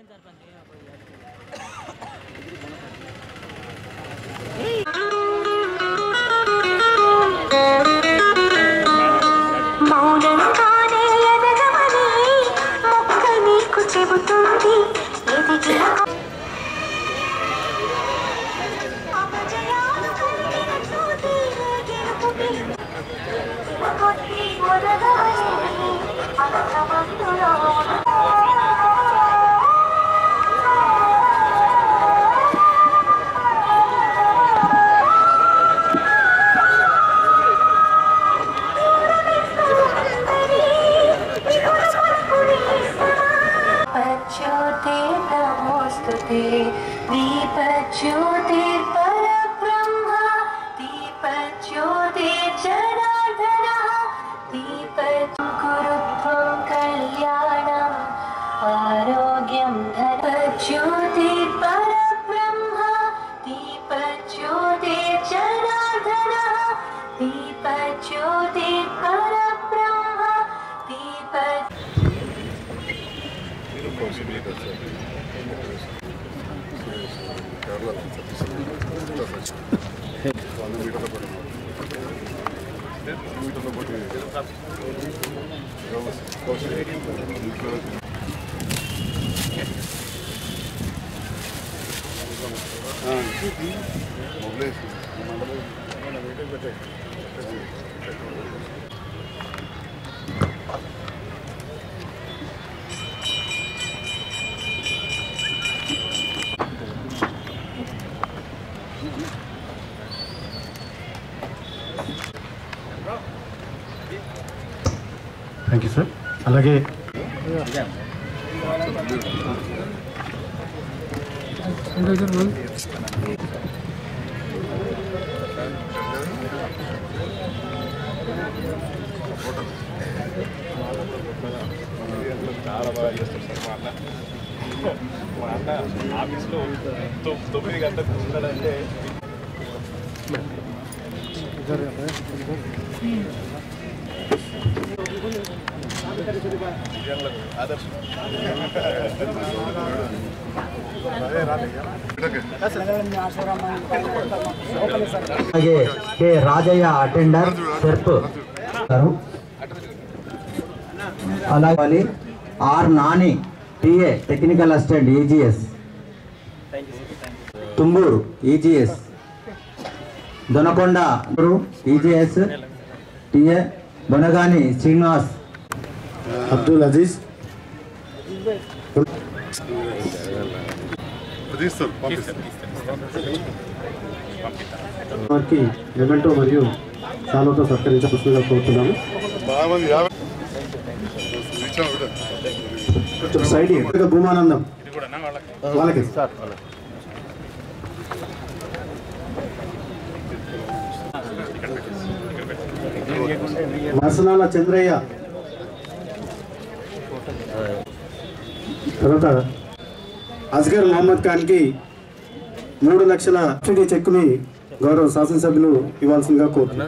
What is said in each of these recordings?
మౌనంగానే ఎదగమని మొక్క నీకు చెబుతుంది ఎదిగిన అపజయాలు కలిగిన చోటే గెలుపుకి కొద్ది ఒరగవలే అంతమందులో पच्योते नमोस्तुते दीपज्योते परब्रह्म दीपज्योते जनार्दनः दीपकुरुत्वं कल्याणम् आरोग्यं धनज्योते परब्रह्म दीपज्योते जनार्दनः दीपज्योते परब्रह्म दीप వంద మీటర్ల పడి మీటర్ల పడి మొబైల్ థ్యాంక్ యూ సార్ అలాగే చాలా బాగా చేస్తారు సార్ మా అన్న మా అన్న ఆఫీస్లో తొ- తొమ్మిది గంటలకు ఉన్నాడంటే ఆదర్శం అలాగే కె రాజయ్య అటెండర్ సెర్ప్ అలాగే R Nani TA technical assistant EGS Tumburu EGS Donakonda EGS TA Bonagani Srinivas Abdul Aziz తీస్తారు పంపిస్తారు వారికి మెమెంటో మరియు సాలోతో సత్కరించవలసిందిగా కోరుతున్నాము బాగా మంది యాభై ఇచ్చాము కూడా కొంచెం సైడ్ ఇవ్వండి. భూమానందం వాళ్ళకి మసనాల చంద్రయ్య తర్వాత అస్గర్ మహమ్మద్ ఖాన్కి మూడు లక్షల సబ్సిడీ చెక్కుని గౌరవ శాసనసభ్యులు ఇవ్వాల్సిందిగా కోరుతున్నారు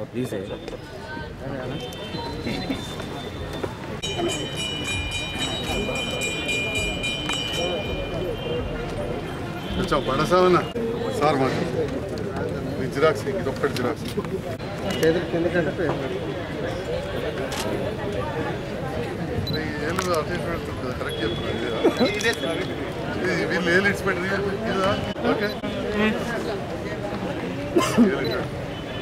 కొంచెం పడసావన్నా సార్ మాకు మీ జిరాక్స్ ఇది ఒక్కటి జిరాక్స్ ఈ ఏళ్ళు అటు ఇటు పెడుతుంది కదా, కరెక్ట్ చెప్తున్నారు ఇది వీళ్ళు ఏళ్ళు ఇచ్చి పెట్టి ఇదా ఓకే ఏళ్ళు ఇటు పెట్టు.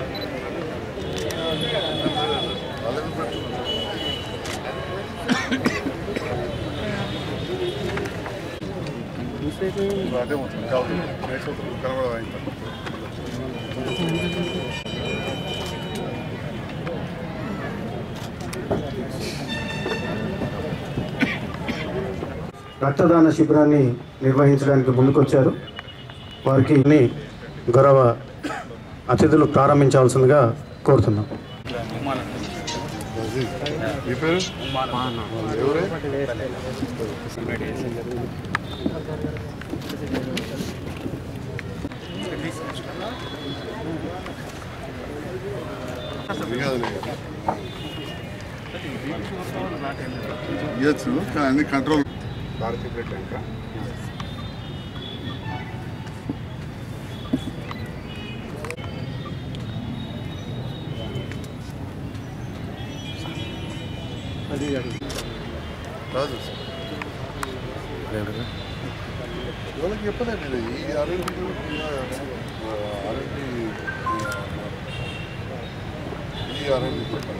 వాళ్ళు ఎందుకు పెడుతున్నారు? అదే మొత్తం కావాలి నెక్స్ట్ కనబడదా ఇంకా రక్తదాన శిబిరాన్ని నిర్వహించడానికి ముందుకొచ్చారు వారికి ని గౌరవ అతిథులు ప్రారంభించాల్సిందిగా కోరుతున్నాం మీ పేరు ఎవరే ఇవ్వచ్చు కానీ కంట్రోల్ భారతీయ రాదు సార్ వాళ్ళకి చెప్పలే మీరు ఈ ఆర్ఎంపీ ఆర్ఎంపీ ఈ ఆర్ఎంపీ చెప్పండి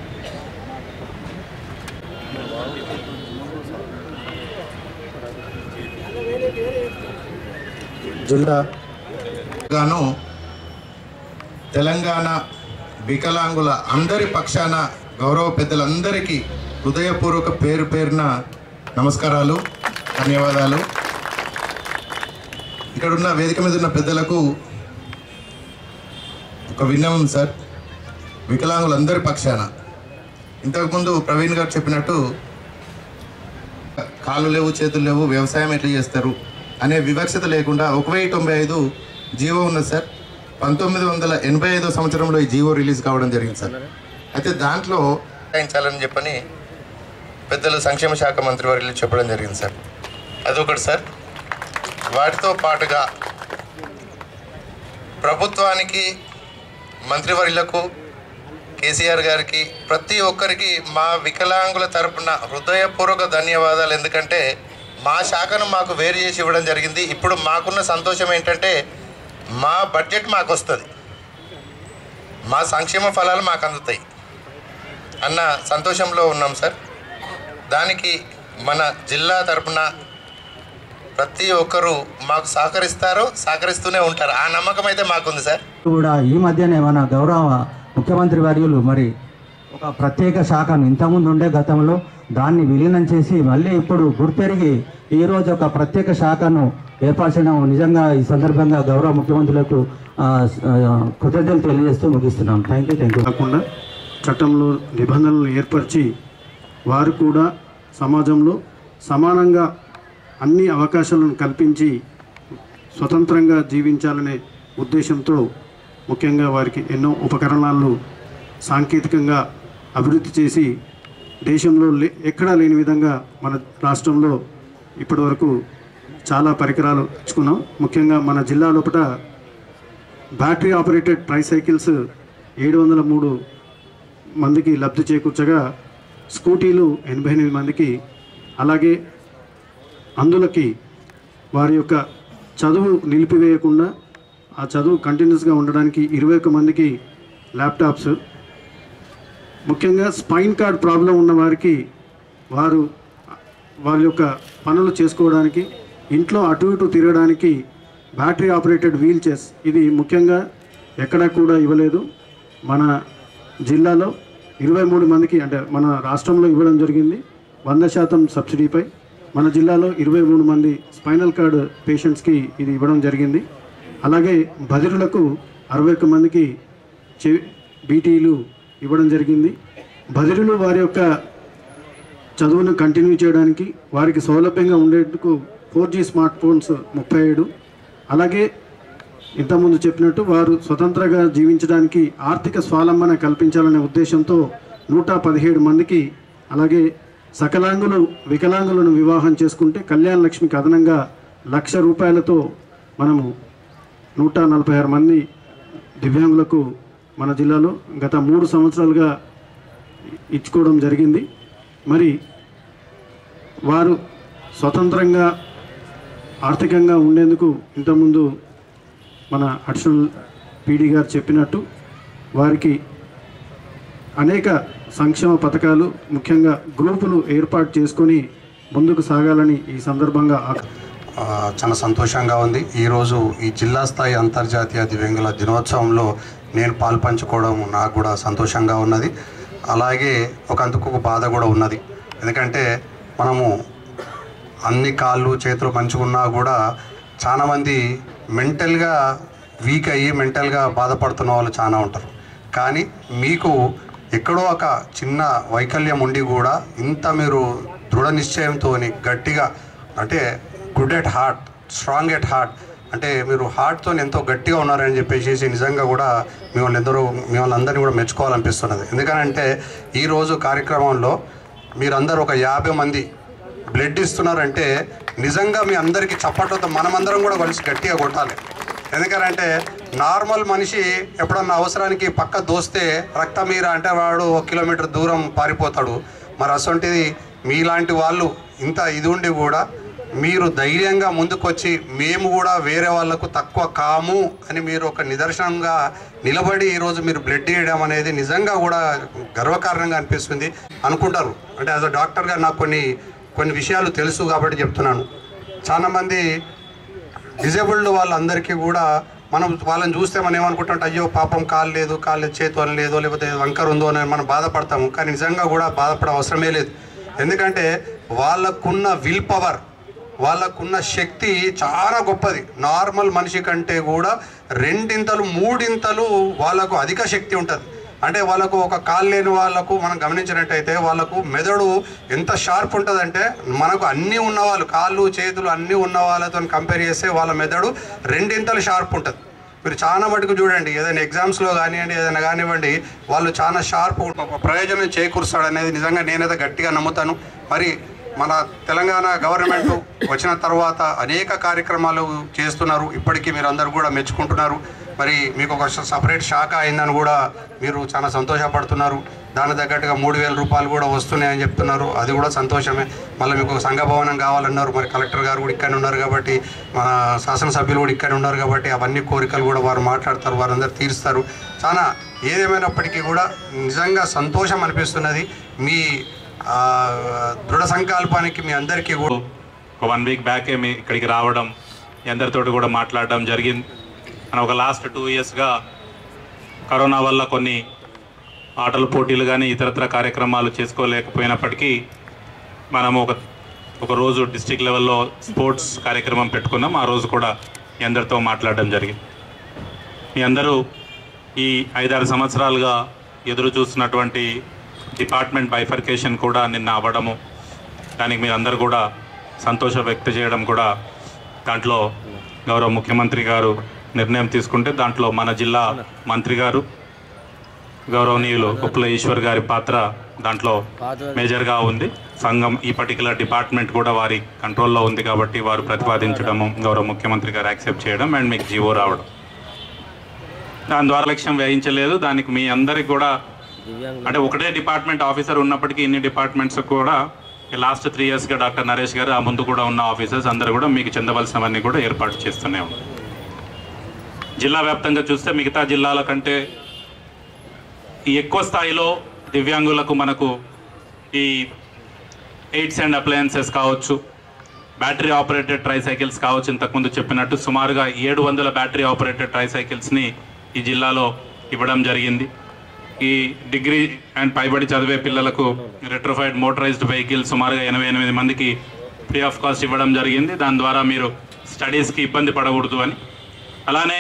జిల్లా గాను తెలంగాణ వికలాంగుల అందరి పక్షాన గౌరవ పెద్దలందరికీ హృదయపూర్వక పేరు పేరున నమస్కారాలు ధన్యవాదాలు ఇక్కడ ఉన్న వేదిక మీద ఉన్న పెద్దలకు ఒక విన్నవం సార్ వికలాంగులందరి పక్షాన ఇంతకుముందు ప్రవీణ్ గారు చెప్పినట్టు కాళ్ళు లేవు చేతులు లేవు వ్యవసాయం ఎట్లా చేస్తారు అనే వివక్షత లేకుండా ఒక వెయ్యి తొంభై ఐదు జీవో ఉన్నది సార్ పంతొమ్మిది వందల ఎనభై ఐదో సంవత్సరంలో ఈ జీవో రిలీజ్ కావడం జరిగింది సార్ అయితే దాంట్లో చేయించాలని చెప్పని పెద్దలు సంక్షేమ శాఖ మంత్రి వారిలో చెప్పడం జరిగింది సార్ అదొకటి సార్ వాటితో పాటుగా ప్రభుత్వానికి మంత్రివర్యులకు కేసీఆర్ గారికి ప్రతి ఒక్కరికి మా వికలాంగుల తరపున హృదయపూర్వక ధన్యవాదాలు ఎందుకంటే మా శాఖను మాకు వేరు చేసి ఇవ్వడం జరిగింది ఇప్పుడు మాకున్న సంతోషం ఏంటంటే మా బడ్జెట్ మాకు వస్తుంది మా సంక్షేమ ఫలాలు మాకు అందుతాయి అన్న సంతోషంలో ఉన్నాం సార్ దానికి మన జిల్లా తరపున ప్రతి ఒక్కరూ మాకు సహకరిస్తారు సహకరిస్తూనే ఉంటారు ఆ నమ్మకం అయితే మాకుంది సార్ కూడా ఈ మధ్యనే మన గౌరవ ముఖ్యమంత్రి వర్యులు మరి ఒక ప్రత్యేక శాఖను ఇంతకుముందు ఉండే గతంలో దాన్ని విలీనం చేసి మళ్ళీ ఇప్పుడు గుర్తెరిగి ఈరోజు ఒక ప్రత్యేక శాఖను ఏర్పాటు చేయడం నిజంగా ఈ సందర్భంగా గౌరవ ముఖ్యమంత్రులకు ఆ, ఆ, కృతజ్ఞతలు తెలియజేస్తూ ముగిస్తున్నాం థ్యాంక్ యూ థ్యాంక్ యూ కాకుండా చట్టంలో నిబంధనలు ఏర్పరిచి వారు కూడా సమాజంలో సమానంగా అన్ని అవకాశాలను కల్పించి స్వతంత్రంగా జీవించాలనే ఉద్దేశంతో ముఖ్యంగా వారికి ఎన్నో ఉపకరణాలు సాంకేతికంగా అభివృద్ధి చేసి దేశంలో లే ఎక్కడా లేని విధంగా మన రాష్ట్రంలో ఇప్పటివరకు చాలా పరికరాలు ఇచ్చుకున్నాం ముఖ్యంగా మన జిల్లా లోపల బ్యాటరీ ఆపరేటెడ్ ట్రైసైకిల్స్ ఏడు వందల మూడు మందికి లబ్ధి చేకూర్చగా స్కూటీలు ఎనభై ఎనిమిది మందికి అలాగే అందులకి వారి యొక్క చదువు నిలిపివేయకుండా ఆ చదువు కంటిన్యూస్గా ఉండడానికి ఇరవై ఒక్క మందికి ల్యాప్టాప్స్ ముఖ్యంగా స్పైన్ కార్డ్ ప్రాబ్లం ఉన్న వారికి వారు వాళ్ళ యొక్క పనులు చేసుకోవడానికి ఇంట్లో అటు ఇటు తిరగడానికి బ్యాటరీ ఆపరేటెడ్ వీల్ చైర్స్ ఇది ముఖ్యంగా ఎక్కడా కూడా ఇవ్వలేదు మన జిల్లాలో ఇరవై మూడు మందికి అంటే మన రాష్ట్రంలో ఇవ్వడం జరిగింది వంద శాతం సబ్సిడీపై మన జిల్లాలో ఇరవై మూడు మంది స్పైనల్ కార్డ్ పేషెంట్స్కి ఇది ఇవ్వడం జరిగింది అలాగే బదిరులకు అరవై ఒక్క మందికి చె బీటీలు ఇవ్వడం జరిగింది బదిరులు వారి యొక్క చదువును కంటిన్యూ చేయడానికి వారికి సౌలభ్యంగా ఉండేందుకు ఫోర్ జీ స్మార్ట్ ఫోన్స్ ముప్పై ఏడు అలాగే ఇంతకుముందు చెప్పినట్టు వారు స్వతంత్రంగా జీవించడానికి ఆర్థిక స్వాలంబన కల్పించాలనే ఉద్దేశంతో నూట పదిహేడు మందికి అలాగే సకలాంగులు వికలాంగులను వివాహం చేసుకుంటే కళ్యాణ లక్ష్మికి అదనంగా లక్ష రూపాయలతో మనము నూట నలభై ఆరు మంది దివ్యాంగులకు మన జిల్లాలో గత మూడు సంవత్సరాలుగా ఇచ్చుకోవడం జరిగింది మరి వారు స్వతంత్రంగా ఆర్థికంగా ఉండేందుకు ఇంతకుముందు మన అడిషనల్ పీడీ గారు చెప్పినట్టు వారికి అనేక సంక్షేమ పథకాలు ముఖ్యంగా గ్రూపులు ఏర్పాటు చేసుకొని ముందుకు సాగాలని ఈ సందర్భంగా ఆక- ఆ, చాలా సంతోషంగా ఉంది ఈరోజు ఈ జిల్లా స్థాయి అంతర్జాతీయ దివ్యాంగుల దినోత్సవంలో నేను పాల్పంచుకోవడం నాకు కూడా సంతోషంగా ఉన్నది అలాగే ఒక అందుకు ఒక బాధ కూడా ఉన్నది ఎందుకంటే మనము అన్ని కాళ్ళు చేతులు మంచుకున్నా కూడా చాలామంది మెంటల్గా వీక్ అయ్యి మెంటల్గా బాధపడుతున్న వాళ్ళు చాలా ఉంటారు కానీ మీకు ఎక్కడో ఒక చిన్న వైకల్యం ఉండి కూడా ఇంత మీరు దృఢ నిశ్చయంతో గట్టిగా అంటే good at heart strong at heart అంటే మీరు హార్ట్తో ఎంతో గట్టిగా ఉన్నారని చెప్పేసి నిజంగా కూడా మిమ్మల్ని ఎందరో మిమ్మల్ని అందరినీ కూడా మెచ్చుకోవాలనిపిస్తున్నది ఎందుకనంటే ఈరోజు కార్యక్రమంలో మీరందరూ ఒక యాభై మంది బ్లడ్ ఇస్తున్నారంటే నిజంగా మీ అందరికీ చప్పట్లతో మనమందరం కూడా కలిసి గట్టిగా కొట్టాలి ఎందుకంటే నార్మల్ మనిషి ఎప్పుడన్నా అవసరానికి పక్క దోస్తే రక్తమీర అంటే వాడు ఒక కిలోమీటర్ దూరం పారిపోతాడు మరి అసొంటిది మీలాంటి వాళ్ళు ఇంత ఇది ఉండి కూడా మీరు ధైర్యంగా ముందుకొచ్చి మేము కూడా వేరే వాళ్ళకు తక్కువ కాము అని మీరు ఒక నిదర్శనంగా నిలబడి ఈరోజు మీరు బ్లడ్ ఇవ్వడం అనేది నిజంగా కూడా గర్వకారణంగా అనిపిస్తుంది అనుకుంటారు అంటే యాజ్ అ డాక్టర్గా నాకు కొన్ని కొన్ని విషయాలు తెలుసు కాబట్టి చెప్తున్నాను చాలామంది డిజేబుల్డ్ వాళ్ళందరికీ కూడా మనం వాళ్ళని చూస్తే మనం ఏమనుకుంటాం అయ్యో పాపం కాలు లేదు కాలు లేదు చేతు అని లేదో లేకపోతే వంకర ఉందో అని మనం బాధపడతాము కానీ నిజంగా కూడా బాధపడే అవసరమే లేదు ఎందుకంటే వాళ్ళకున్న విల్ పవర్ వాళ్ళకున్న శక్తి చాలా గొప్పది నార్మల్ మనిషి కంటే కూడా రెండింతలు మూడింతలు వాళ్ళకు అధిక శక్తి ఉంటుంది అంటే వాళ్ళకు ఒక కాలు లేని వాళ్ళకు మనం గమనించినట్టయితే వాళ్ళకు మెదడు ఎంత షార్ప్ ఉంటుందంటే మనకు అన్నీ ఉన్న వాళ్ళు కాళ్ళు చేతులు అన్నీ ఉన్న వాళ్ళతో కంపేర్ చేస్తే వాళ్ళ మెదడు రెండింతలు షార్ప్ ఉంటుంది మీరు చాలా మటుకు చూడండి ఏదైనా ఎగ్జామ్స్లో కానివ్వండి ఏదైనా కానివ్వండి వాళ్ళు చాలా షార్ప్ ఒక ప్రయోజనం చేకూరుస్తాడు అనేది నిజంగా నేనైతే గట్టిగా నమ్ముతాను మరి మన తెలంగాణ గవర్నమెంట్ వచ్చిన తర్వాత అనేక కార్యక్రమాలు చేస్తున్నారు ఇప్పటికీ మీరు అందరూ కూడా మెచ్చుకుంటున్నారు మరి మీకు ఒక సపరేట్ శాఖ అయిందని కూడా మీరు చాలా సంతోషపడుతున్నారు దాని తగ్గట్టుగా మూడు వేల రూపాయలు కూడా వస్తున్నాయని చెప్తున్నారు అది కూడా సంతోషమే మళ్ళీ మీకు ఒక సంఘ భవనం కావాలన్నారు మరి కలెక్టర్ గారు కూడా ఇక్కడనే ఉన్నారు కాబట్టి మన శాసనసభ్యులు కూడా ఇక్కడనే ఉన్నారు కాబట్టి అవన్నీ కోరికలు కూడా వారు మాట్లాడతారు వారందరూ తీరుస్తారు చాలా ఏదేమైనప్పటికీ కూడా నిజంగా సంతోషం అనిపిస్తున్నది మీ ఆ, దృఢ సంకల్పానికి మీ అందరికీ కూడా ఒక వన్ వీక్ బ్యాకే మీ ఇక్కడికి రావడం మీ అందరితోటి కూడా మాట్లాడడం జరిగింది మనం ఒక లాస్ట్ టూ ఇయర్స్గా కరోనా వల్ల కొన్ని ఆటల పోటీలు కానీ ఇతరత్ర కార్యక్రమాలు చేసుకోలేకపోయినప్పటికీ మనము ఒక ఒక రోజు డిస్టిక్ లెవెల్లో స్పోర్ట్స్ కార్యక్రమం పెట్టుకున్నాం ఆ రోజు కూడా మీ అందరితో మాట్లాడడం జరిగింది మీ అందరూ ఈ ఐదారు సంవత్సరాలుగా ఎదురు చూస్తున్నటువంటి డిపార్ట్మెంట్ బైఫర్కేషన్ కూడా నిన్న అవ్వడము దానికి మీరు అందరూ కూడా సంతోషం వ్యక్తం చేయడం కూడా దాంట్లో గౌరవ ముఖ్యమంత్రి గారు నిర్ణయం తీసుకుంటే దాంట్లో మన జిల్లా మంత్రి గారు గౌరవనీయులు కుప్పల ఈశ్వర్ గారి పాత్ర దాంట్లో మేజర్గా ఉంది సంఘం ఈ పర్టికులర్ డిపార్ట్మెంట్ కూడా వారి కంట్రోల్లో ఉంది కాబట్టి వారు ప్రతిపాదించడము గౌరవ ముఖ్యమంత్రి గారు యాక్సెప్ట్ చేయడం అండ్ మీకు జీవో రావడం దాని ద్వారా లక్ష్యం వేయించలేదు దానికి మీ అందరికి కూడా అంటే ఒకటే డిపార్ట్మెంట్ ఆఫీసర్ ఉన్నప్పటికీ ఇన్ని డిపార్ట్మెంట్స్ కూడా లాస్ట్ త్రీ ఇయర్స్గా డాక్టర్ నరేష్ గారు ఆ ముందు కూడా ఉన్న ఆఫీసర్స్ అందరూ కూడా మీకు చెందవలసినవన్నీ కూడా ఏర్పాటు చేస్తూనే ఉన్నారు జిల్లా వ్యాప్తంగా చూస్తే మిగతా జిల్లాల కంటే ఈ ఎక్కువ స్థాయిలో దివ్యాంగులకు మనకు ఈ ఎయిడ్స్ అండ్ అప్లయన్సెస్ కావచ్చు బ్యాటరీ ఆపరేటెడ్ ట్రై సైకిల్స్ కావచ్చు ఇంతకుముందు చెప్పినట్టు సుమారుగా ఏడు వందల బ్యాటరీ ఆపరేటెడ్ ట్రై సైకిల్స్ని ఈ జిల్లాలో ఇవ్వడం జరిగింది ఈ డిగ్రీ అండ్ పైబడి చదివే పిల్లలకు రెట్రోఫైడ్ మోటరైజ్డ్ వెహికల్ సుమారుగా ఎనభై ఎనిమిది మందికి ఫ్రీ ఆఫ్ కాస్ట్ ఇవ్వడం జరిగింది దాని ద్వారా మీరు స్టడీస్కి ఇబ్బంది పడకూడదు అని అలానే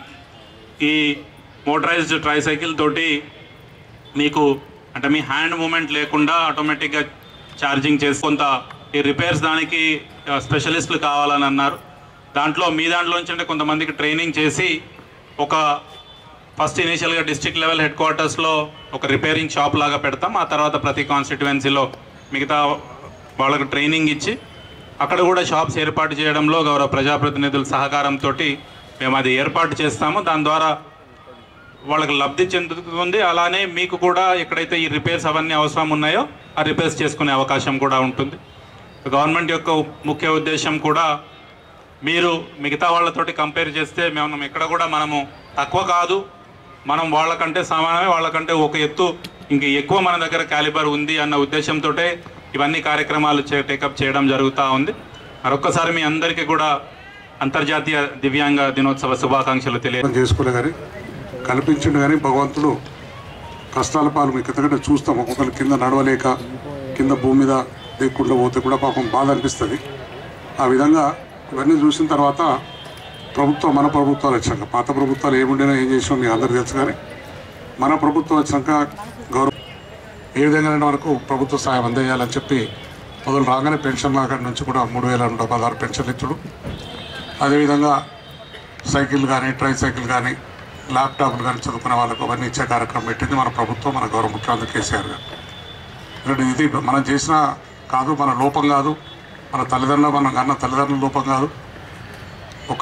ఈ మోటరైజ్డ్ ట్రై సైకిల్ తోటి మీకు అంటే మీ హ్యాండ్ మూమెంట్ లేకుండా ఆటోమేటిక్గా ఛార్జింగ్ చేసి కొంత ఈ రిపేర్స్ దానికి ఆ, స్పెషలిస్టులు కావాలని అన్నారు దాంట్లో మీ దాంట్లో నుంచి అంటే కొంతమందికి ట్రైనింగ్ చేసి ఒక ఫస్ట్ ఇనీషియల్గా డిస్ట్రిక్ట్ లెవెల్ హెడ్ క్వార్టర్స్లో ఒక రిపేరింగ్ షాప్ లాగా పెడతాం ఆ తర్వాత ప్రతి కాన్స్టిట్యువెన్సీలో మిగతా వాళ్ళకు ట్రైనింగ్ ఇచ్చి అక్కడ కూడా షాప్స్ ఏర్పాటు చేయడంలో గౌరవ ప్రజాప్రతినిధుల సహకారంతో మేము అది ఏర్పాటు చేస్తాము దాని ద్వారా వాళ్ళకి లబ్ధి చెందుతుంది అలానే మీకు కూడా ఎక్కడైతే ఈ రిపేర్స్ అవన్నీ అవసరం ఉన్నాయో ఆ రిపేర్స్ చేసుకునే అవకాశం కూడా ఉంటుంది గవర్నమెంట్ యొక్క ముఖ్య ఉద్దేశం కూడా మీరు మిగతా వాళ్ళతోటి కంపేర్ చేస్తే మేము ఇక్కడ కూడా మనము తక్కువ కాదు మనం వాళ్ళకంటే సమానమే వాళ్ళకంటే ఒక ఎత్తు ఇంక ఎక్కువ మన దగ్గర క్యాలిబర్ ఉంది అన్న ఉద్దేశంతో ఇవన్నీ కార్యక్రమాలు చే టేకప్ చేయడం జరుగుతూ ఉంది మరొక్కసారి మీ అందరికీ కూడా అంతర్జాతీయ దివ్యాంగ దినోత్సవ శుభాకాంక్షలు తెలియ అర్థం చేసుకోలే కానీ కల్పించిండు కానీ భగవంతుడు కష్టాల పాలు మీకు ఎందుకంటే చూస్తాం ఒక్కొక్కరు కింద నడవలేక కింద భూమి మీద దిక్కుండా పోతే కూడా పాపం బాధ అనిపిస్తుంది ఆ విధంగా ఇవన్నీ చూసిన తర్వాత ప్రభుత్వం మన ప్రభుత్వాలు వచ్చాక పాత ప్రభుత్వాలు ఏముండినా ఏం చేసినా మీకు అందరికీ తెలుసు కానీ మన ప్రభుత్వం వచ్చాక గౌరవ ఏ విధంగా వరకు ప్రభుత్వ సాయం అందజేయాలని చెప్పి మొదలు రాగానే పెన్షన్ కాడి నుంచి కూడా మూడు వేల నూట పదహారు పెన్షన్లు ఇచ్చుడు అదేవిధంగా సైకిల్ కానీ ట్రై సైకిల్ కానీ ల్యాప్టాప్లు కానీ చదువుకునే వాళ్ళకు అవన్నీ ఇచ్చే కార్యక్రమం పెట్టింది మన ప్రభుత్వం మన గౌరవ ముఖ్యమంత్రి కేసీఆర్ గారు ఎందుకంటే ఇది మనం చేసిన కాదు మన లోపం కాదు మన తల్లిదండ్రులు మన కన్న తల్లిదండ్రుల లోపం కాదు ఒక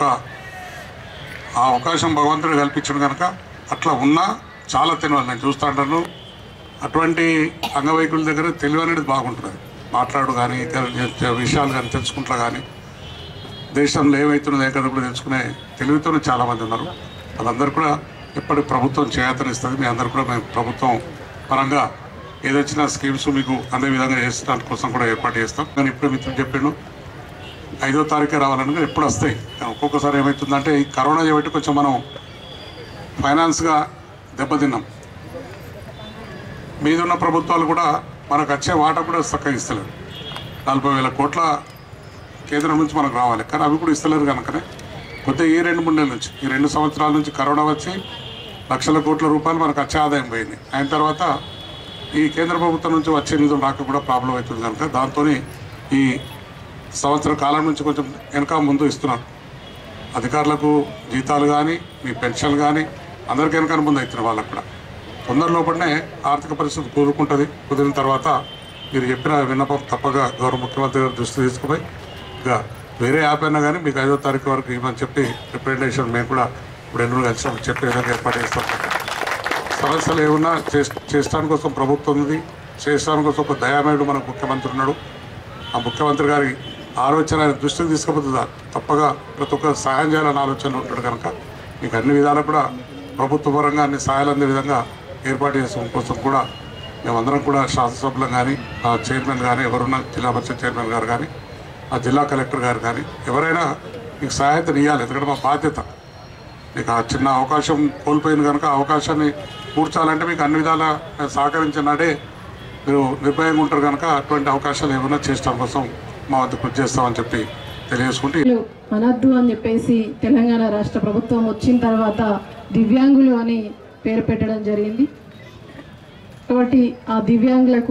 ఆ అవకాశం భగవంతుడు కల్పించడం కనుక అట్లా ఉన్నా చాలా తెలియాలి నేను చూస్తా ఉంటాను అటువంటి అంగవైకుల దగ్గర తెలివి అనేది బాగుంటుంది మాట్లాడు కానీ ఇతర విషయాలు కానీ తెలుసుకుంటా కానీ దేశంలో ఏమవుతున్నదో ఏ కదా కూడా తెలుసుకునే తెలివితోనే చాలామంది ఉన్నారు వాళ్ళందరూ కూడా ఎప్పటి ప్రభుత్వం చేతనిస్తుంది మీ అందరు కూడా మేము ప్రభుత్వం పరంగా ఏదొచ్చినా స్కీమ్స్ మీకు అందే విధంగా చేసడానికి కోసం కూడా ఏర్పాటు చేస్తాం కానీ ఇప్పుడు మిత్రులు చెప్పిండు ఐదో తారీఖే రావాలని ఎప్పుడు వస్తాయి కానీ ఒక్కొక్కసారి ఏమవుతుందంటే ఈ కరోనా చేయబట్టి కొంచెం మనం ఫైనాన్స్గా దెబ్బతిన్నాం మీదున్న ప్రభుత్వాలు కూడా మనకు వచ్చే వాటా కూడా చక్కగా ఇస్తలేరు నలభై వేల కోట్ల కేంద్రం నుంచి మనకు రావాలి కానీ అవి కూడా ఇస్తలేరు కనుకనే కొద్దిగా ఈ రెండు మూడు నెలల నుంచి ఈ రెండు సంవత్సరాల నుంచి కరోనా వచ్చి లక్షల కోట్ల రూపాయలు మనకు వచ్చే ఆదాయం పోయింది అయిన తర్వాత ఈ కేంద్ర ప్రభుత్వం నుంచి వచ్చే నిధులు రాక కూడా ప్రాబ్లం అవుతుంది కనుక దాంతో ఈ సంవత్సర కాలం నుంచి కొంచెం వెనక ముందు ఇస్తున్నారు అధికారులకు జీతాలు కానీ మీ పెన్షన్ కానీ అందరికీ వెనక ముందు అవుతున్నాయి వాళ్ళకు కూడా తొందర లోపలనే ఆర్థిక పరిస్థితి కూరుకుంటుంది కుదిరిన తర్వాత మీరు చెప్పిన విన్నపం తప్పగా గౌరవ ముఖ్యమంత్రి గారు దృష్టి తీసుకుపోయి ఇక వేరే యాప్ అయినా కానీ మీకు ఐదో తారీఖు వరకు ఇవ్వమని చెప్పి రిప్రజెంటేషన్ మేము కూడా ఇప్పుడు ఎన్నో కలిసి చెప్పే విధంగా ఏర్పాటు చేస్తాం సమస్యలు ఏమన్నా చేసడానికి కోసం ప్రభుత్వం ఉంది చేయడానికి కోసం ఒక దయామయుడు మనకు ముఖ్యమంత్రి ఉన్నాడు ఆ ముఖ్యమంత్రి గారి ఆలోచన ఆయన దృష్టికి తీసుకుపోతుందా తప్పగా ప్రతి ఒక్క సహాయం చేయాలని ఆలోచన ఉంటాడు కనుక మీకు అన్ని విధాలు కూడా ప్రభుత్వ పరంగా అన్ని సహాయాలు అందే విధంగా ఏర్పాటు చేసిన కోసం కూడా మేమందరం కూడా శాసనసభ్యులం కానీ ఆ చైర్మన్ కానీ ఎవరున్నా జిల్లా పరిషత్ చైర్మన్ గారు కానీ ఆ జిల్లా కలెక్టర్ గారు కానీ ఎవరైనా మీకు సహాయతను ఇవ్వాలి ఎందుకంటే మా బాధ్యత మీకు ఆ చిన్న అవకాశం కోల్పోయింది కనుక ఆ అవకాశాన్ని కూర్చాలంటే మీకు అన్ని విధాలా మేము సహకరించినాడే మీరు నిర్భయంగా ఉంటారు కనుక అటువంటి అవకాశాలు ఏమైనా చేయడం కోసం మా వద్ద కృషి చేస్తామని చెప్పి తెలియజేసుకుంటే దివ్యాంగులు అనద్దు అని చెప్పేసి తెలంగాణ రాష్ట్ర ప్రభుత్వం వచ్చిన తర్వాత దివ్యాంగులు అని పేరు పెట్టడం జరిగింది కాబట్టి ఆ దివ్యాంగులకు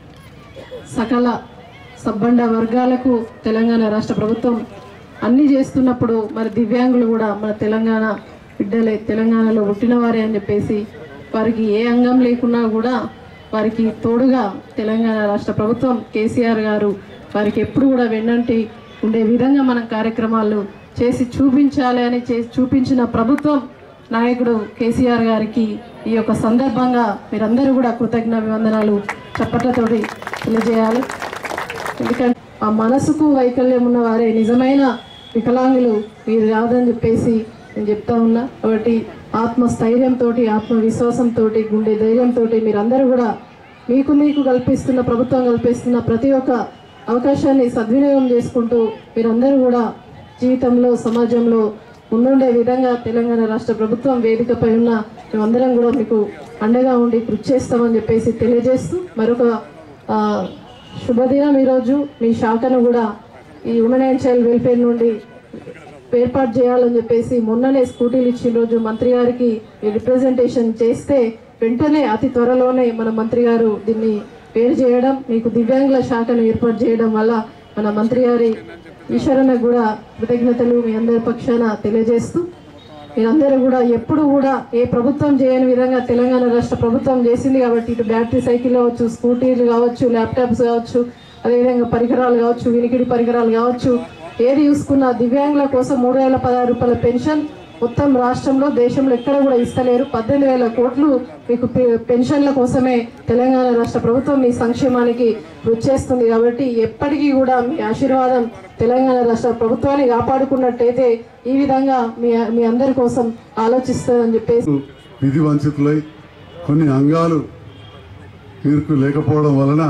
సకల సబ్బండ వర్గాలకు తెలంగాణ రాష్ట్ర ప్రభుత్వం అన్నీ చేస్తున్నప్పుడు మరి దివ్యాంగులు కూడా మన తెలంగాణ బిడ్డలే తెలంగాణలో పుట్టినవారే అని చెప్పేసి వారికి ఏ అంగం లేకున్నా కూడా వారికి తోడుగా తెలంగాణ రాష్ట్ర ప్రభుత్వం కేసీఆర్ గారు వారికి ఎప్పుడు కూడా వెన్నంటి ఉండే విధంగా మనం కార్యక్రమాలు చేసి చూపించాలి అని చేసి చూపించిన ప్రభుత్వం నాయకుడు కేసీఆర్ గారికి ఈ యొక్క సందర్భంగా మీరందరూ కూడా కృతజ్ఞ అభివందనాలు చప్పట్లతోటి తెలియజేయాలి ఎందుకంటే ఆ మనసుకు వైకల్యం ఉన్న వారే నిజమైన వికలాంగులు మీరు కాదని చెప్పేసి నేను చెప్తా ఉన్నా కాబట్టి ఆత్మస్థైర్యంతో ఆత్మవిశ్వాసంతో గుండె ధైర్యంతో మీరందరూ కూడా మీకు మీకు కల్పిస్తున్న ప్రభుత్వం కల్పిస్తున్న ప్రతి ఒక్క అవకాశాన్ని సద్వినియోగం చేసుకుంటూ మీరందరూ కూడా జీవితంలో సమాజంలో ముందుండే విధంగా తెలంగాణ రాష్ట్ర ప్రభుత్వం వేదికపై ఉన్న మేమందరం కూడా మీకు అండగా ఉండి కృషి చేస్తామని చెప్పేసి తెలియజేస్తూ మరొక ఆ, శుభదినం ఈరోజు మీ శాఖను కూడా ఈ ఉమెన్ అండ్ చైల్డ్ వెల్ఫేర్ నుండి ఏర్పాటు చేయాలని చెప్పేసి మొన్ననే స్కూటీలు ఇచ్చిన రోజు మంత్రి గారికి రిప్రజెంటేషన్ చేస్తే వెంటనే అతి త్వరలోనే మన మంత్రి గారు దీన్ని పేరు చేయడం మీకు దివ్యాంగుల శాఖను ఏర్పాటు చేయడం వల్ల మన మంత్రి గారి ఈశ్వరన్న కూడా కృతజ్ఞతలు మీ అందరి పక్షాన తెలియజేస్తూ మీరందరూ కూడా ఎప్పుడు కూడా ఏ ప్రభుత్వం చేయని విధంగా తెలంగాణ రాష్ట్ర ప్రభుత్వం చేసింది కాబట్టి ఇటు బ్యాటరీ సైకిల్ కావచ్చు స్కూటీలు కావచ్చు ల్యాప్టాప్స్ కావచ్చు అదేవిధంగా పరికరాలు కావచ్చు వినికిడి పరికరాలు కావచ్చు ఏది చూసుకున్నా దివ్యాంగుల కోసం మూడు వేల పదహారు రూపాయల పెన్షన్ మొత్తం రాష్ట్రంలో దేశంలో ఎక్కడ కూడా ఇస్తలేరు పద్దెనిమిది వేల కోట్లు మీకు పె- పెన్షన్ల కోసమే తెలంగాణ రాష్ట్ర ప్రభుత్వం మీ సంక్షేమానికి కృషి చేస్తుంది కాబట్టి ఎప్పటికీ కూడా మీ ఆశీర్వాదం తెలంగాణ రాష్ట్ర ప్రభుత్వాన్ని కాపాడుకున్నట్టయితే ఈ విధంగా మీ మీ అందరి కోసం ఆలోచిస్తుందని చెప్పేసి విధి వంచితులై కొన్ని అంగాలు మీకు లేకపోవడం వలన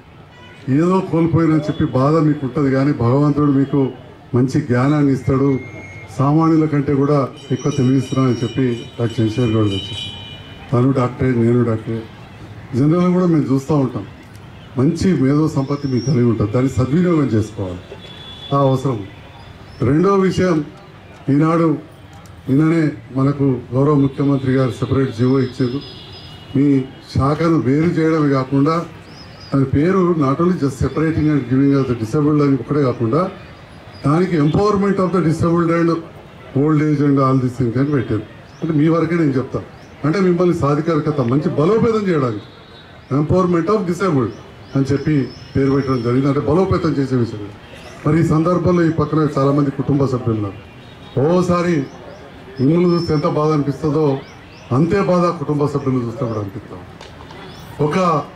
ఏదో కోల్పోయినని చెప్పి బాధ మీకు ఉంటుంది కానీ భగవంతుడు మీకు మంచి జ్ఞానాన్ని ఇస్తాడు సామాన్యుల కంటే కూడా ఎక్కువ తెలివిస్తున్నానని చెప్పి డాక్టర్ చంద్రశేఖర్ గౌడ్ వచ్చారు తను డాక్టరే నేను డాక్టరే జనరల్గా కూడా మేము చూస్తూ ఉంటాం మంచి మేధో సంపత్తి మీకు కలిగి ఉంటుంది దాన్ని సద్వినియోగం చేసుకోవాలి ఆ అవసరం రెండో విషయం ఈనాడు నిన్ననే మనకు గౌరవ ముఖ్యమంత్రి గారు సెపరేట్ జీవో ఇచ్చారు మీ శాఖను వేరు చేయడమే కాకుండా దాని పేరు not only just separating and giving of the disabled అని ఒకటే కాకుండా దానికి empowerment of the disabled and old age and all this things అని పెట్టారు అంటే మీ వరకే నేను చెప్తాను అంటే మిమ్మల్ని సాధికారికత మంచి బలోపేతం చేయడానికి ఎంపవర్మెంట్ ఆఫ్ డిసేబుల్డ్ అని చెప్పి పేరు పెట్టడం జరిగింది అంటే బలోపేతం చేసే విషయం మరి ఈ సందర్భంలో ఈ పక్కన చాలా మంది కుటుంబ సభ్యులు ఉన్నారు ఓసారి మిమ్మల్ని చూస్తే ఎంత బాధ అనిపిస్తుందో అంతే బాధ కుటుంబ సభ్యులు చూస్తే కూడా అనిపిస్తాం ఒక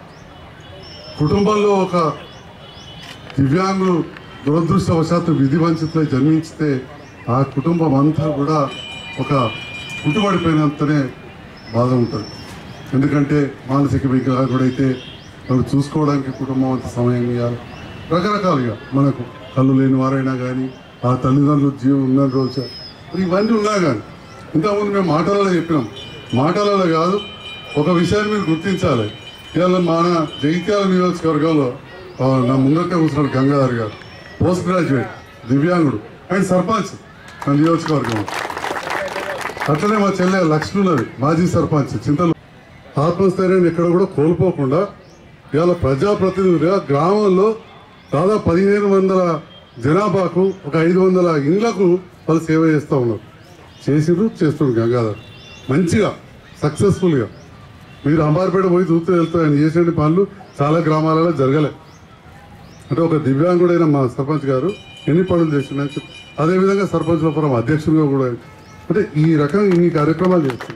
కుటుంబంలో ఒక దివ్యాంగులు దురదృష్టవశాత్తు విధి వంచితులై జన్మించితే ఆ కుటుంబం అంతా కూడా ఒక కుట్టుబడిపోయినంతనే బాధ ఉంటుంది ఎందుకంటే మానసిక వికలాంగుడైతే వాళ్ళు చూసుకోవడానికి కుటుంబం అంత సమయం ఇవ్వాలి రకరకాలుగా మనకు కళ్ళు లేని వారైనా కానీ ఆ తల్లిదండ్రులు జీవం ఉన్న రోజు మరి ఇవన్నీ ఉన్నా కానీ ఇంతకుముందు మేము మాటలలో చెప్పినాం మాటలలో కాదు ఒక విషయాన్ని మీరు గుర్తించాలి ఇవాళ మన జగిత్యాల నియోజకవర్గంలో ఆ, నా ముందటే కూర్చున్నాడు గంగాధర్ గారు పోస్ట్ గ్రాడ్యుయేట్ దివ్యాంగుడు అండ్ సర్పంచ్ నా నియోజకవర్గంలో అట్లనే మా చెల్లె లక్ష్మి ఉన్నది మాజీ సర్పంచ్ చింతలు ఆత్మస్థైర్యాన్ని ఎక్కడ కూడా కోల్పోకుండా ఇవాళ ప్రజాప్రతినిధులుగా గ్రామంలో దాదాపు పదిహేను వందల జనాభాకు ఒక ఐదు వందల ఇండ్లకు వాళ్ళు సేవ చేస్తూ ఉన్నారు చేసిండ్రు చేస్తుండ్రు గంగాధర్ మంచిగా సక్సెస్ఫుల్గా మీరు అంబార్పేట పోయి చూస్తూ వెళ్తే ఆయన చేసిన పనులు చాలా గ్రామాలలో జరగలే అంటే ఒక దివ్యాంగుడైన మా సర్పంచ్ గారు ఎన్ని పనులు చేస్తున్నాయని చెప్పి అదేవిధంగా సర్పంచ్ పురం అధ్యక్షుడిగా కూడా అంటే ఈ రకంగా ఇన్ని కార్యక్రమాలు చేస్తున్నారు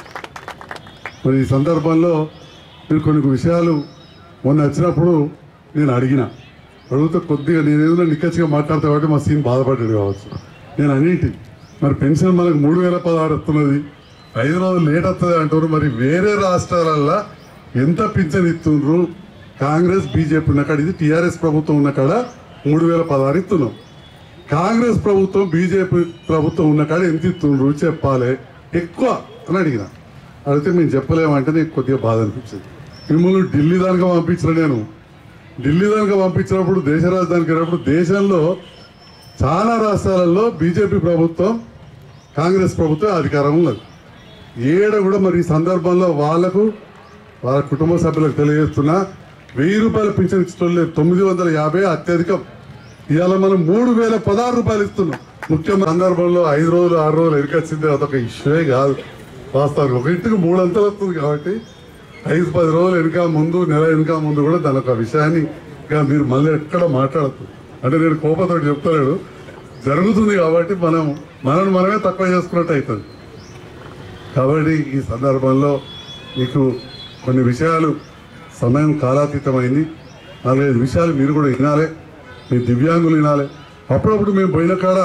మరి ఈ సందర్భంలో మీరు కొన్ని విషయాలు మొన్న వచ్చినప్పుడు నేను అడిగిన అడిగితే కొద్దిగా నేను ఏదైనా నిక్కచ్చిగా మాట్లాడతా కాబట్టి మా సీన్ బాధపడ్డాడు కావచ్చు నేను అన్నింటి మరి పెన్షన్ మనకు మూడు వేల పదహారు వస్తున్నది ఐదు రోజులు లేట్ వస్తుంది అంటారు మరి వేరే రాష్ట్రాలల్లో ఎంత పింఛన్ ఇస్తుండ్రు కాంగ్రెస్ బీజేపీ ఉన్న కాడ ఇది టీఆర్ఎస్ ప్రభుత్వం ఉన్న కాడ మూడు వేల పదహారు ఇస్తున్నాం కాంగ్రెస్ ప్రభుత్వం బీజేపీ ప్రభుత్వం ఉన్న కాడ ఎంత ఇస్తుండ్రు చెప్పాలి ఎక్కువ అని అడిగిన అడిగితే మేము చెప్పలేమంటే నీకు కొద్దిగా బాధ అనిపించింది మిమ్మల్ని ఢిల్లీ దానిగా పంపించిన నేను ఢిల్లీ దానిగా పంపించినప్పుడు దేశ రాజధానికి వెళ్ళినప్పుడు దేశంలో చాలా రాష్ట్రాలలో బీజేపీ ప్రభుత్వం కాంగ్రెస్ ప్రభుత్వం అధికారం ఉన్నది ఏడ కూడా మరి ఈ సందర్భంలో వాళ్లకు వాళ్ళ కుటుంబ సభ్యులకు తెలియజేస్తున్నా వెయ్యి రూపాయలు పింఛన్ ఇచ్చడం లేదు తొమ్మిది వందల యాభై అత్యధికం ఇవాళ మనం మూడు వేల పదహారు రూపాయలు ఇస్తున్నాం ముఖ్యమైన సందర్భంలో ఐదు రోజులు ఆరు రోజులు ఎరికొచ్చింది అదొక ఇష్యూయే కాదు వాస్తవానికి ఒక ఇంటికి మూడు అంతలు వస్తుంది కాబట్టి ఐదు పది రోజులు వెనుక ముందు నెల వెనుక ముందు కూడా దాని ఒక విషయాన్ని ఇంకా మీరు మళ్ళీ ఎక్కడ మాట్లాడద్దు అంటే నేను కోపంతో చెప్తలేడు జరుగుతుంది కాబట్టి మనం మనం మనమే తక్కువ చేసుకున్నట్టు అవుతుంది కాబట్టి ఈ సందర్భంలో మీకు కొన్ని విషయాలు సమయం కాలాతీతమైంది నాలుగైదు విషయాలు మీరు కూడా వినాలి మీ దివ్యాంగులు వినాలి అప్పుడప్పుడు మేము పోయిన కాడ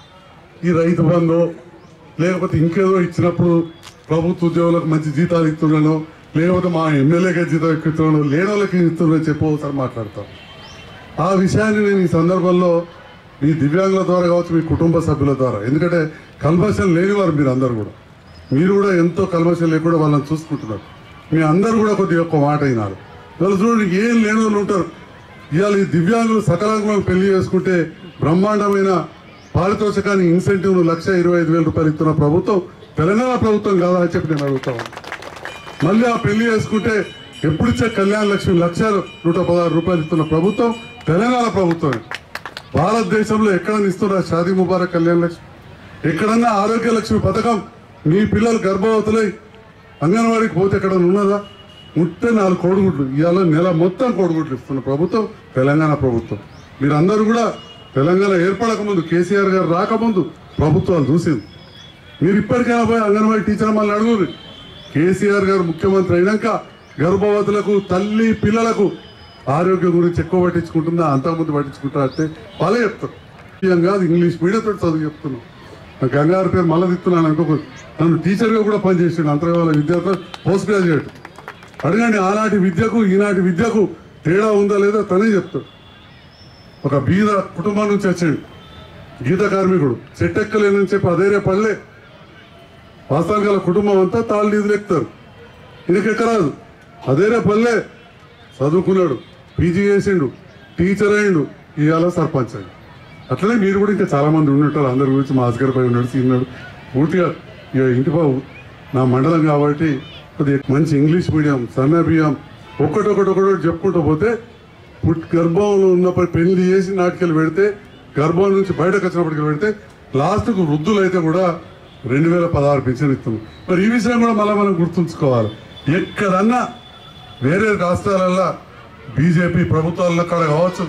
ఈ రైతు బంధు లేకపోతే ఇంకేదో ఇచ్చినప్పుడు ప్రభుత్వ ఉద్యోగులకు మంచి జీతాలు ఇస్తున్నాను లేకపోతే మా ఎమ్మెల్యేగా జీతం ఎక్కుతున్నాను లేని వాళ్ళకి ఇస్తున్నాను చెప్పి ఒకసారి మాట్లాడతాం ఆ విషయాన్ని నేను ఈ సందర్భంలో మీ దివ్యాంగుల ద్వారా కావచ్చు మీ కుటుంబ సభ్యుల ద్వారా ఎందుకంటే కల్మషం లేనివారు మీరు అందరు కూడా మీరు కూడా ఎంతో కల్మషం లేకుండా వాళ్ళని చూసుకుంటున్నారు మీ అందరు కూడా కొద్దిగా ఒక్క మాట అయినారు వాళ్ళు చూడండి ఏం లేని వాళ్ళు ఉంటారు ఇవాళ ఈ దివ్యాంగులు సకలాంగులను పెళ్లి చేసుకుంటే బ్రహ్మాండమైన పారితోషికాన్ని ఇన్సెంటివ్ లక్ష ఇరవై ఐదు వేల రూపాయలు ఇస్తున్న ప్రభుత్వం తెలంగాణ ప్రభుత్వం కాదా అని చెప్పి నేను అడుగుతా ఉన్నాను. మళ్ళీ ఆ పెళ్లి చేసుకుంటే ఎప్పుడు ఇచ్చే కళ్యాణ లక్ష్మి లక్షలు నూట పదహారు రూపాయలు ఇస్తున్న ప్రభుత్వం తెలంగాణ ప్రభుత్వమే భారతదేశంలో ఎక్కడన్నా ఇస్తున్న షాదీ ముబారక్ కళ్యాణ లక్ష్మి ఎక్కడన్నా ఆరోగ్య లక్ష్మి పథకం మీ పిల్లలు గర్భవతులై అంగన్వాడీకి పోతే ఎక్కడ ఉన్నదా ముట్టే నాలుగు కోడిగుడ్లు ఇవాళ నెల మొత్తం కోడిగుడ్లు ఇస్తున్న ప్రభుత్వం తెలంగాణ ప్రభుత్వం మీరందరూ కూడా తెలంగాణ ఏర్పడక ముందు కేసీఆర్ గారు రాకముందు ప్రభుత్వాలు చూసింది మీరు ఇప్పటికైనా పోయి అంగన్వాడీ టీచర్ మళ్ళీ అడుగురు కేసీఆర్ గారు ముఖ్యమంత్రి అయినాక గర్భవతులకు తల్లి పిల్లలకు ఆరోగ్యం గురించి ఎక్కువ పట్టించుకుంటుందా అంతకుముందు పట్టించుకుంటా అంటే వాళ్ళే చెప్తారు ఏం కాదు ఇంగ్లీష్ మీడియంతో చదువు చెప్తున్నాం నా గంగారు పేరు మళ్ళీ తిస్తున్నాను అనుకో నన్ను టీచర్గా కూడా పనిచేసాడు అంతర్గాల విద్యార్థులు పోస్ట్ గ్రాడ్యుయేట్ అడగండి ఆనాటి విద్యకు ఈనాటి విద్యకు తేడా ఉందా లేదా తనే చెప్తాడు ఒక బీద కుటుంబం నుంచి వచ్చాడు గీత కార్మికుడు చెట్టెక్కలేనని చెప్పి అదేరే పల్లె వాస్తవానికి వాళ్ళ కుటుంబం అంతా తాళ్ళు నీదులు ఎక్కుతారు ఇదికెక్కరాదు అదేరే పల్లె చదువుకున్నాడు పీజీ చేసిండు టీచర్ అయిండు ఇవాళ సర్పంచ్ అయ్యిండు అట్లనే మీరు కూడా ఇంకా చాలా మంది ఉండుంటారు అందరి గురించి మా అస్గర్ పై ఉన్నాడు సీన్నాడు పూర్తిగా ఇక ఇంటి బాబు నా మండలం కాబట్టి కొద్దిగా మంచి ఇంగ్లీష్ మీడియం సన్న బియ్యం ఒక్కటొకటి ఒకటి చెప్పుకుంటూ పోతే పుట్ గర్భంలో ఉన్నప్పుడు పెళ్లి చేసి నాటికెళ్ళి పెడితే గర్భం నుంచి బయటకు వచ్చినప్పటికి పెడితే లాస్ట్కు వృద్ధులు అయితే కూడా రెండు వేల పదహారు పెన్షన్ ఇస్తుంది మరి ఈ విషయం కూడా మళ్ళీ మనం గుర్తుంచుకోవాలి ఎక్కడన్నా వేరే రాష్ట్రాలల్లో బీజేపీ ప్రభుత్వాల కాడ కావచ్చు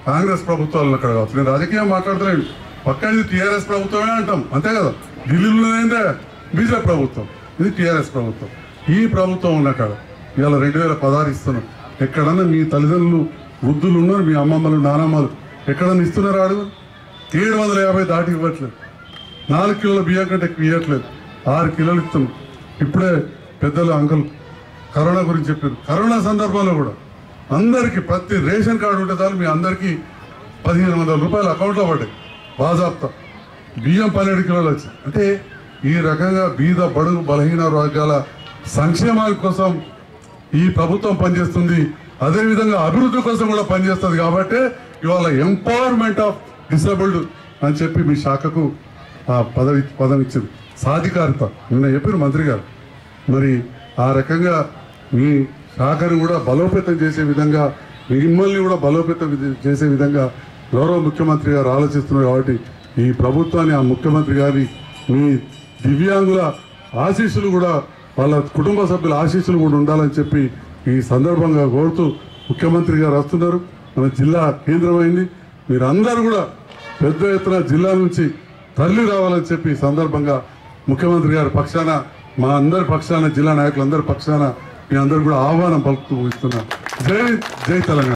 కాంగ్రెస్ ప్రభుత్వాలు అక్కడ కావచ్చు నేను రాజకీయం మాట్లాడతలేను పక్క ఇది టీఆర్ఎస్ ప్రభుత్వమే అంటాం అంతే కదా ఢిల్లీలో ఏందే బీజేపీ ప్రభుత్వం ఇది టీఆర్ఎస్ ప్రభుత్వం ఈ ప్రభుత్వం ఉన్న కాడ ఇవాళ రెండు వేల పదహారు ఇస్తున్నాం ఎక్కడన్నా మీ తల్లిదండ్రులు వృద్ధులు ఉన్నారు మీ అమ్మమ్మలు నానమ్మలు ఎక్కడన్నా ఇస్తున్నారు అడుగు ఏడు వందల యాభై దాటి ఇవ్వట్లేదు నాలుగు కిలోల బియ్యం కంటే ఎక్కువ ఇవ్వట్లేదు ఆరు కిలోలు ఇస్తున్నాం ఇప్పుడే పెద్దలు అంకుల్ కరోనా గురించి చెప్పారు కరోనా సందర్భంలో కూడా అందరికీ ప్రతి రేషన్ కార్డు ఉంటే చాలు మీ అందరికీ పదిహేను వందల రూపాయలు అకౌంట్లో పడ్డాయి బాజాప్తా బియ్యం పన్నెండు కిలోలు వచ్చాయి అంటే ఈ రకంగా బీద బడుగు బలహీన వర్గాల సంక్షేమాల కోసం ఈ ప్రభుత్వం పనిచేస్తుంది అదేవిధంగా అభివృద్ధి కోసం కూడా పనిచేస్తుంది కాబట్టి ఇవాళ ఎంపవర్మెంట్ ఆఫ్ డిసేబుల్డ్ అని చెప్పి మీ శాఖకు ఆ పదవి పదం ఇచ్చింది సాధికారిత నిన్న చెప్పారు మంత్రి గారు మరి ఆ రకంగా మీ శాఖను కూడా బలోపేతం చేసే విధంగా మిమ్మల్ని కూడా బలోపేతం విధ- చేసే విధంగా గౌరవ ముఖ్యమంత్రి గారు ఆలోచిస్తున్నారు కాబట్టి ఈ ప్రభుత్వాన్ని ఆ ముఖ్యమంత్రి గారి మీ దివ్యాంగుల ఆశీస్సులు కూడా వాళ్ళ కుటుంబ సభ్యుల ఆశీస్సులు కూడా ఉండాలని చెప్పి ఈ సందర్భంగా కోరుతూ ముఖ్యమంత్రి గారు వస్తున్నారు మన జిల్లా కేంద్రమైంది మీరందరూ కూడా పెద్ద ఎత్తున జిల్లా నుంచి తరలి రావాలని చెప్పి ఈ సందర్భంగా ముఖ్యమంత్రి గారి పక్షాన మా అందరి పక్షాన జిల్లా నాయకులందరి పక్షాన మీ అందరు కూడా ఆహ్వానం పలుకుతూ ఇస్తున్నా జై జై తెలంగాణ